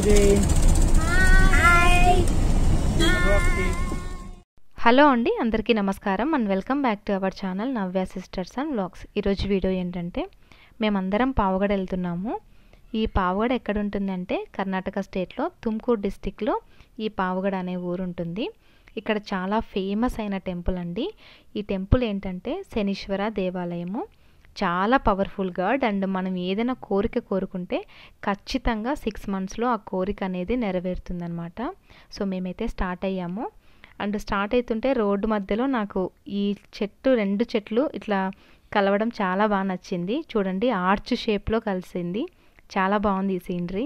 అంజలి hello అండి అందరికీ నమస్కారం and welcome back to our channel Navya sisters and vlogs ఈరోజు వీడియో ఏంటంటే మేమందరం పావగడ వెళ్తున్నాము ఈ పావగడ ఎక్కడ ఉంటుందంటే కర్ణాటక స్టేట్లో తుమ్కూరు డిస్టిక్లో ఈ పావగడ అనే ఊరు ఉంటుంది ఇక్కడ చాలా ఫేమస్ అయిన టెంపుల్ అండి ఈ టెంపుల్ ఏంటంటే శనీశ్వర దేవాలయము చాలా పవర్ఫుల్ గాడ్ అండ్ మనం ఏదైనా కోరిక కోరుకుంటే ఖచ్చితంగా సిక్స్ మంత్స్లో ఆ కోరిక అనేది నెరవేరుతుందనమాట సో మేమైతే స్టార్ట్ అయ్యాము అండ్ స్టార్ట్ అవుతుంటే రోడ్డు మధ్యలో నాకు ఈ చెట్టు రెండు చెట్లు ఇట్లా కలవడం చాలా బాగా నచ్చింది చూడండి ఆర్చ్ షేప్లో కలిసింది చాలా బాగుంది ఈ సీనరీ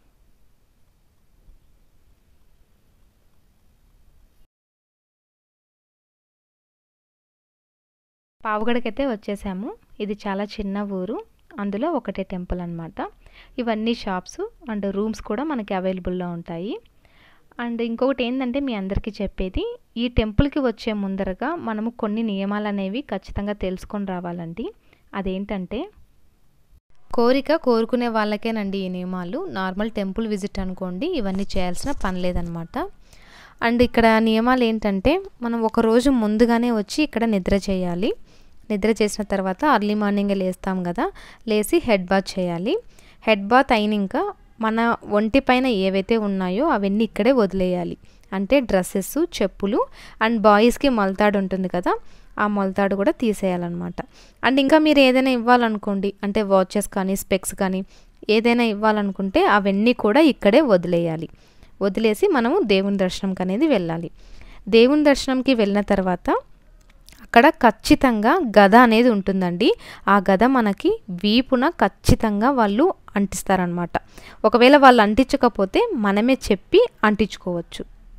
పావుగడకైతే వచ్చేసాము ఇది చాలా చిన్న ఊరు అందులో ఒకటే టెంపుల్ అనమాట ఇవన్నీ షాప్స్ అండ్ రూమ్స్ కూడా మనకి అవైలబుల్లో ఉంటాయి అండ్ ఇంకొకటి ఏంటంటే మీ అందరికీ చెప్పేది ఈ టెంపుల్కి వచ్చే ముందరగా మనము కొన్ని నియమాలు అనేవి ఖచ్చితంగా తెలుసుకొని రావాలండి అదేంటంటే కోరిక కోరుకునే వాళ్ళకేనండి ఈ నియమాలు నార్మల్ టెంపుల్ విజిట్ అనుకోండి ఇవన్నీ చేయాల్సిన పని లేదనమాట అండ్ ఇక్కడ నియమాలు ఏంటంటే మనం ఒక రోజు ముందుగానే వచ్చి ఇక్కడ నిద్ర చేయాలి నిద్ర చేసిన తర్వాత అర్లీ మార్నింగ్ లేస్తాం కదా లేచి హెడ్ బాత్ చేయాలి హెడ్ బాత్ అయినాక మన ఒంటి పైన ఏవైతే ఉన్నాయో అవన్నీ ఇక్కడే వదిలేయాలి అంటే డ్రెస్సెస్ చెప్పులు అండ్ బాయ్స్కి మొలతాడు ఉంటుంది కదా ఆ మొలతాడు కూడా తీసేయాలన్నమాట అండ్ ఇంకా మీరు ఏదైనా ఇవ్వాలనుకోండి అంటే వాచెస్ కానీ స్పెక్స్ కానీ ఏదైనా ఇవ్వాలనుకుంటే అవన్నీ కూడా ఇక్కడే వదిలేయాలి వదిలేసి మనము దేవుని దర్శనంకి అనేది వెళ్ళాలి దేవుని దర్శనంకి వెళ్ళిన తర్వాత అక్కడ ఖచ్చితంగా గద అనేది ఉంటుందండి ఆ గద మనకి వీపున ఖచ్చితంగా వాళ్ళు అంటిస్తారనమాట ఒకవేళ వాళ్ళు అంటించకపోతే మనమే చెప్పి అంటించుకోవచ్చు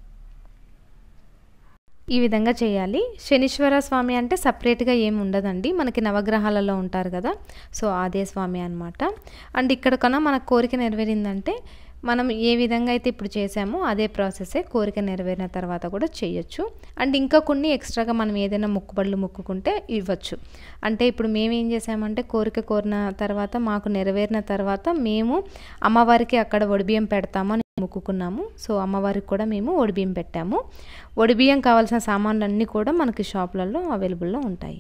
ఈ విధంగా చేయాలి శనీశ్వర స్వామి అంటే సపరేట్గా ఏమి ఉండదండి మనకి నవగ్రహాలలో ఉంటారు కదా సో అదే స్వామి అనమాట అండ్ ఇక్కడ కన్నా మన కోరిక నెరవేరిందంటే మనం ఏ విధంగా అయితే ఇప్పుడు చేసామో అదే ప్రాసెసే కోరిక నెరవేరిన తర్వాత కూడా చేయొచ్చు అండ్ ఇంకా కొన్ని ఎక్స్ట్రాగా మనం ఏదైనా మొక్కుబడులు మొక్కుకుంటే ఇవ్వచ్చు అంటే ఇప్పుడు మేము ఏం చేసామంటే కోరిక కోరిన తర్వాత మాకు నెరవేరిన తర్వాత మేము అమ్మవారికి అక్కడ ఒడిబియ్యం పెడతామని మొక్కుకున్నాము సో అమ్మవారికి కూడా మేము ఒడిబియ్యం పెట్టాము ఒడిబియ్యం కావాల్సిన సామాన్లు అన్నీ కూడా మనకి షాపులలో అవైలబుల్లో ఉంటాయి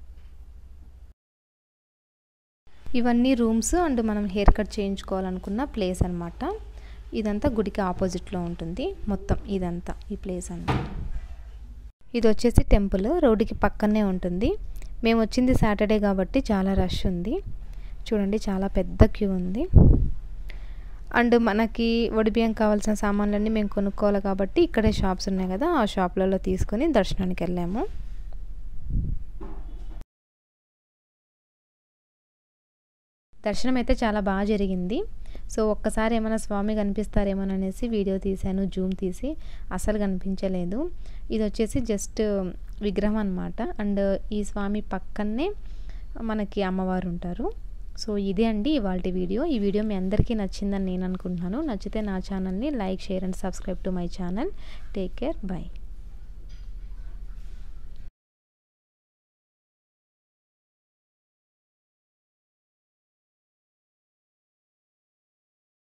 ఇవన్నీ రూమ్స్ అండ్ మనం హెయిర్ కట్ చేయించుకోవాలనుకున్న ప్లేస్ అనమాట ఇదంతా గుడికి ఆపోజిట్లో ఉంటుంది మొత్తం ఇదంతా ఈ ప్లేస్ అంతా ఇది వచ్చేసి టెంపుల్ రోడ్డుకి పక్కనే ఉంటుంది మేము వచ్చింది సాటర్డే కాబట్టి చాలా రష్ ఉంది చూడండి చాలా పెద్ద క్యూ ఉంది అండ్ మనకి ఒడిబియ్యం కావాల్సిన సామాన్లన్నీ మేము కొనుక్కోవాలి కాబట్టి ఇక్కడే షాప్స్ ఉన్నాయి కదా ఆ షాప్లలో తీసుకొని దర్శనానికి వెళ్ళాము దర్శనం అయితే చాలా బాగా జరిగింది సో ఒక్కసారి ఏమైనా స్వామి కనిపిస్తారేమో అనేసి వీడియో తీశాను జూమ్ తీసి అసలు కనిపించలేదు ఇది వచ్చేసి జస్ట్ విగ్రహం అనమాట అండ్ ఈ స్వామి పక్కనే మనకి అమ్మవారు ఉంటారు సో ఇదే అండి ఇవాళ వీడియో ఈ వీడియో మీ అందరికీ నచ్చిందని నేను అనుకుంటున్నాను నచ్చితే నా ఛానల్ని like share and subscribe to my channel take care by